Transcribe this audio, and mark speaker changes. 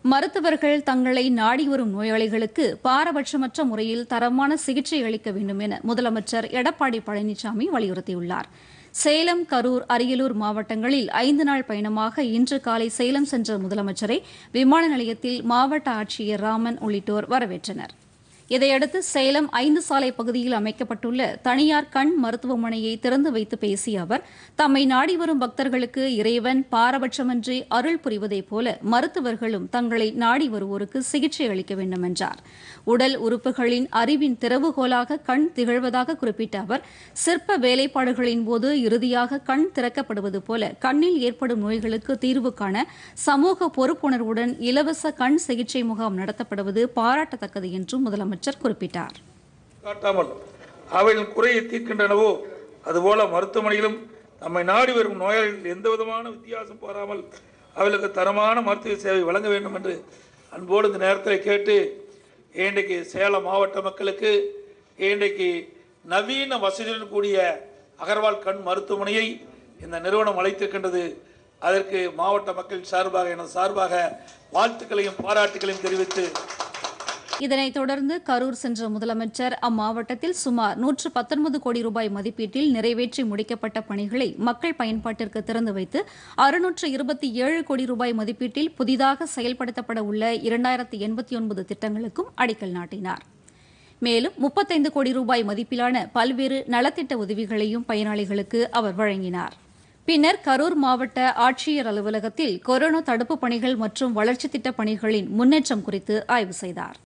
Speaker 1: மருத்துவர்கள் தங்களை நாடி வரும் நோயாளிகளுக்கு பாரபட்சமற்ற முறையில் தரமான சிகிச்சை அளிக்க வேண்டும் என முதலமைச்சர் எடப்பாடி பழனிசாமி வலியுறுத்தியுள்ளார் சேலம் கரூர் அரியலூர் மாவட்டங்களில் ஐந்து நாள் பயணமாக இன்று காலை சேலம் சென்ற முதலமைச்சரை விமான நிலையத்தில் மாவட்ட ஆட்சியர் ராமன் உள்ளிட்டோர் வரவேற்றனர் இதையடுத்து சேலம் ஐந்து சாலை பகுதியில் அமைக்கப்பட்டுள்ள தனியார் கண் மருத்துவமனையை திறந்து வைத்து பேசிய அவர் தம்மை நாடி வரும் பக்தர்களுக்கு இறைவன் பாரபட்சமின்றி அருள் புரிவதைப் போல மருத்துவர்களும் தங்களை நாடி வருவோருக்கு சிகிச்சை அளிக்க வேண்டும் என்றார் உடல் உறுப்புகளின் அறிவின் திறவுகோலாக கண் திகழ்வதாக குறிப்பிட்ட அவர் சிற்ப வேலைப்பாடுகளின் போது இறுதியாக கண் திறக்கப்படுவது போல கண்ணில் ஏற்படும் நோய்களுக்கு தீர்வு காண சமூக பொறுப்புணர்வுடன் இலவச கண் சிகிச்சை முகாம் நடத்தப்படுவது பாராட்டத்தக்கது என்றும் முதலமைச்சர் குறிப்பிட்டார்
Speaker 2: காட்டாமல் அவைகளின் குறையை தீர்க்கின்றனவோ அதுபோல மருத்துவமனையிலும் நம்மை நாடி வரும் நோயாளிகள் எந்த விதமான வித்தியாசம் பாராமல் அவர்களுக்கு தரமான மருத்துவ சேவை வழங்க வேண்டும் என்று அன்போடு இந்த நேரத்தில் கேட்டு இன்றைக்கு சேலம் மாவட்ட மக்களுக்கு இன்றைக்கு நவீன வசதியுடன் கூடிய அகர்வால் கண் மருத்துவமனையை இந்த நிறுவனம் அழைத்திருக்கின்றது அதற்கு மாவட்ட மக்கள் சார்பாக எனது சார்பாக வாழ்த்துக்களையும் பாராட்டுகளையும் தெரிவித்து
Speaker 1: இதனைத் தொடர்ந்து கரூர் சென்ற முதலமைச்சர் அம்மாவட்டத்தில் சுமார் நூற்று பத்தொன்பது கோடி ரூபாய் மதிப்பீட்டில் நிறைவேற்றி முடிக்கப்பட்ட பணிகளை மக்கள் பயன்பாட்டிற்கு திறந்து வைத்து அறுநூற்று இருபத்தி ஏழு கோடி ரூபாய் மதிப்பீட்டில் புதிதாக செயல்படுத்தப்பட உள்ள இரண்டாயிரத்தி எண்பத்தி ஒன்பது திட்டங்களுக்கும் அடிக்கல் நாட்டினார் மேலும் முப்பத்தைந்து கோடி ரூபாய் மதிப்பிலான பல்வேறு நலத்திட்ட உதவிகளையும் பயனாளிகளுக்கு அவர் வழங்கினார் பின்னர் கரூர் மாவட்ட ஆட்சியர் அலுவலகத்தில் கொரோனா தடுப்புப் பணிகள் மற்றும் வளர்ச்சித் திட்டப் பணிகளின் முன்னேற்றம் குறித்து ஆய்வு செய்தார்